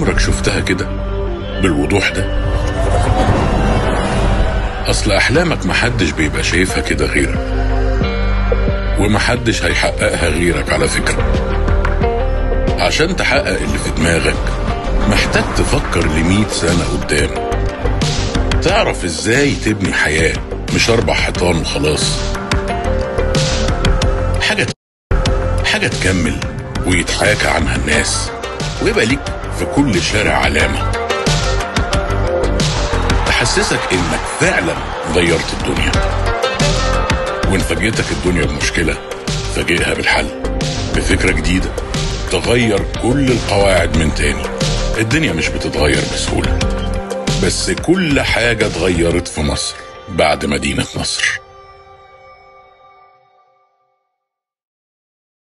عمرك شفتها كده بالوضوح ده اصل احلامك محدش بيبقى شايفها كده غيرك ومحدش هيحققها غيرك على فكرة عشان تحقق اللي في دماغك محتاج تفكر لمية سنة قدام تعرف ازاي تبني حياة مش اربع حيطان وخلاص حاجة حاجة تكمل ويتحاكى عنها الناس ويبقى ليك في كل شارع علامة تحسسك انك فعلا غيرت الدنيا وان فاجئتك الدنيا بمشكلة فاجئها بالحل بفكرة جديدة تغير كل القواعد من تاني الدنيا مش بتتغير بسهولة بس كل حاجة اتغيرت في مصر بعد مدينة نصر